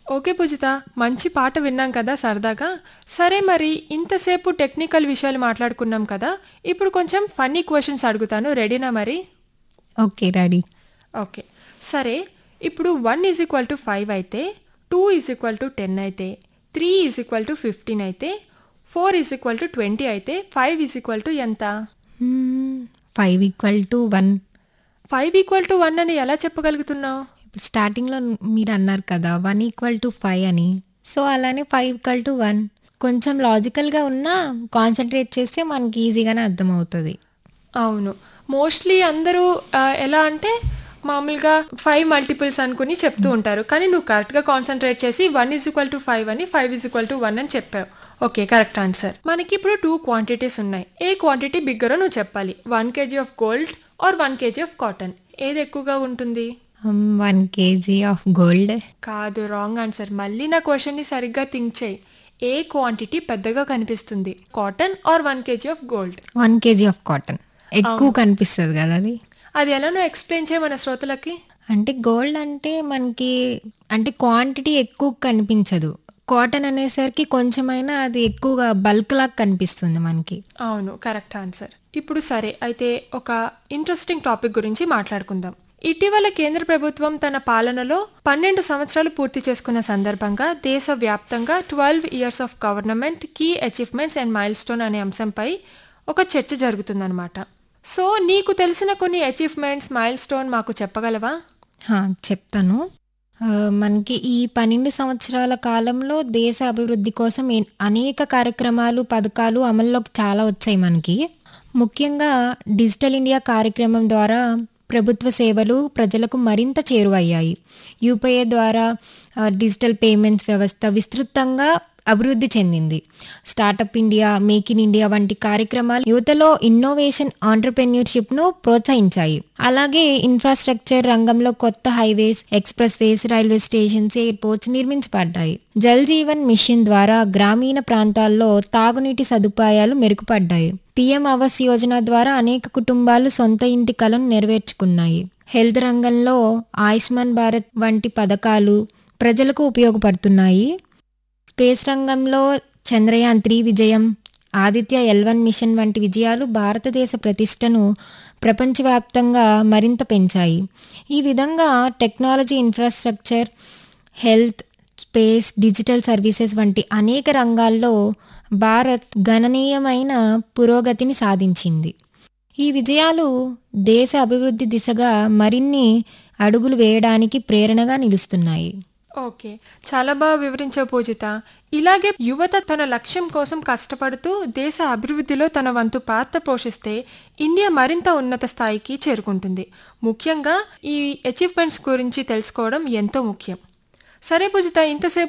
okay పూజిత మంచి పాట విన్నాం కదా సరదాగా సరే మరి ఇంతసేపు టెక్నికల్ విషయాలు మాట్లాడుకున్నాం కదా ఇప్పుడు కొంచెం ఫన్నీ క్వశ్చన్స్ అడుగుతాను రెడీనా మరి ఓకే రెడీ ఓకే సరే ఇప్పుడు one is equal to five అయితే two is equal to ten అయితే three is equal to fifteen అయితే four is equal to twenty అయితే ఫైవ్ ఈజ్ ఈక్వల్ టు ఎంత five equal to one five equal to one అని ఎలా చెప్పగలుగుతున్నావు ఇప్పుడు స్టార్టింగ్లో మీరు అన్నారు కదా వన్ ఈక్వల్ టు ఫైవ్ అని సో అలానే ఫైవ్ ఈక్వల్ టు వన్ కొంచెం లాజికల్గా ఉన్నా కాన్సన్ట్రేట్ చేస్తే మనకి ఈజీగానే అర్థమవుతుంది అవును మోస్ట్లీ అందరూ ఆ, ఎలా అంటే మామూలుగా ఫైవ్ మల్టిపుల్స్ అనుకుని చెప్తూ ఉంటారు కానీ నువ్వు కరెక్ట్గా కాన్సన్ట్రేట్ చేసి one is equal to five అని five is equal to one అని చెప్పావు ఓకే కరెక్ట్ ఆన్సర్ మనకి ఇప్పుడు టూ క్వాంటిటీస్ ఉన్నాయి ఏ క్వాంటిటీ బిగ్గరో నువ్వు చెప్పాలి one KG of gold or one KG of cotton ఏది ఎక్కువగా ఉంటుంది వన్ కేజీ ఆఫ్ గోల్డ్ కాదు రాంగ్ ఆన్సర్ మళ్ళీ నా క్వశ్చన్ని సరిగ్గా థింక్ చేయి ఏ క్వాంటిటీ పెద్దగా కనిపిస్తుంది cotton or one KG of gold one KG of cotton ఎక్కువ కనిపిస్తుంది కదా అది అది ఎలా నువ్వు ఎక్స్ప్లెయిన్ చేయ మన శ్రోతలకి అంటే గోల్డ్ అంటే మనకి అంటే క్వాంటిటీ ఎక్కువ కనిపించదు కాటన్ అనేసరికి కొంచెమైనా అది ఎక్కువగా బల్క్ లాగా కనిపిస్తుంది మనకి అవును కరెక్ట్ ఆన్సర్ ఇప్పుడు సరే అయితే ఒక ఇంట్రెస్టింగ్ టాపిక్ గురించి మాట్లాడుకుందాం ఇటీవల కేంద్ర ప్రభుత్వం తన పాలనలో పన్నెండు సంవత్సరాలు పూర్తి చేసుకున్న సందర్భంగా దేశవ్యాప్తంగా ట్వెల్వ్ ఇయర్స్ ఆఫ్ గవర్నమెంట్ కీ అచీవ్మెంట్స్ అండ్ మైల్ స్టోన్ అనే అంశంపై ఒక చర్చ జరుగుతుందన్నమాట సో నీకు తెలిసిన కొన్ని అచీవ్మెంట్స్ మైల్ స్టోన్ మాకు చెప్పగలవా హా, చెప్తాను ఆ, మనకి ఈ పన్నెండు సంవత్సరాల కాలంలో దేశ అభివృద్ధి కోసం ఎన్- అనేక కార్యక్రమాలు పథకాలు అమల్లోకి చాలా వచ్చాయి మనకి ముఖ్యంగా డిజిటల్ ఇండియా కార్యక్రమం ద్వారా ప్రభుత్వ సేవలు ప్రజలకు మరింత చేరువయ్యాయి యూపీఐ ద్వారా ఆ, డిజిటల్ పేమెంట్స్ వ్యవస్థ విస్తృతంగా అభివృద్ధి చెందింది startup India make in India వంటి కార్యక్రమాలు యువతలో ఇన్నోవేషన్ ఆంటర్ప్రెన్యూర్షిప్ ను ప్రోత్సహించాయి అలాగే ఇన్ఫ్రాస్ట్రక్చర్ రంగంలో కొత్త highways expressways railway stations airports నిర్మించబడ్డాయి జల్ జీవన్ మిషన్ ద్వారా గ్రామీణ ప్రాంతాల్లో తాగునీటి సదుపాయాలు మెరుగుపడ్డాయి పిఎం ఆవాస్ యోజన ద్వారా అనేక కుటుంబాలు సొంత ఇంటి కలను నెరవేర్చుకున్నాయి హెల్త్ రంగంలో ఆయుష్మాన్ భారత్ వంటి పథకాలు ప్రజలకు ఉపయోగపడుతున్నాయి స్పేస్ రంగంలో చంద్రయాన్ త్రీ విజయం ఆదిత్య ఎల్వన్ మిషన్ వంటి విజయాలు భారతదేశ ప్రతిష్టను ప్రపంచవ్యాప్తంగా మరింత పెంచాయి ఈ విధంగా technology infrastructure health space digital services వంటి అనేక రంగాల్లో భారత్ గణనీయమైన పురోగతిని సాధించింది ఈ విజయాలు దేశ అభివృద్ధి దిశగా మరిన్ని అడుగులు వేయడానికి ప్రేరణగా నిలుస్తున్నాయి ఓకే చాలా బాగా వివరించావు పూజిత ఇలాగే యువత తన లక్ష్యం కోసం కష్టపడుతూ దేశ అభివృద్ధిలో తన వంతు పాత్ర పోషిస్తే ఇండియా మరింత ఉన్నత స్థాయికి చేరుకుంటుంది ముఖ్యంగా ఈ అచీవ్మెంట్స్ గురించి తెలుసుకోవడం ఎంతో ముఖ్యం సరే పూజిత ఇంతసేపు